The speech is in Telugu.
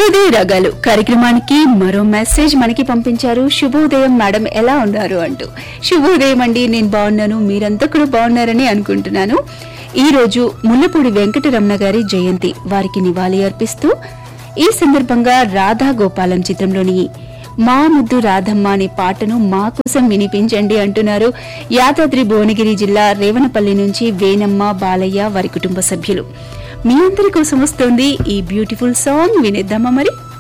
హృదయ రాగాలు కార్యక్రమానికి మరో మెసేజ్ మనకి పంపించారు శుభోదయం మేడం ఎలా ఉన్నారు అంటూ శుభోదయం అండి నేను బాగున్నాను మీరంతా కూడా బాగున్నారని అనుకుంటున్నాను ఈ రోజు ముల్లపూడి వెంకటరమణ గారి జయంతి వారికి నివాళి అర్పిస్తూ ఈ సందర్భంగా రాధా గోపాలం చిత్రంలోని మా ముద్దు రాధమ్మ అనే పాటను మా కోసం వినిపించండి అంటున్నారు యాదాద్రి భువనగిరి జిల్లా రేవనపల్లి నుంచి వేనమ్మ బాలయ్య వారి కుటుంబ సభ్యులు మీ అందరి కోసం వస్తోంది ఈ బ్యూటిఫుల్ సాంగ్ వినేద్దామా మరి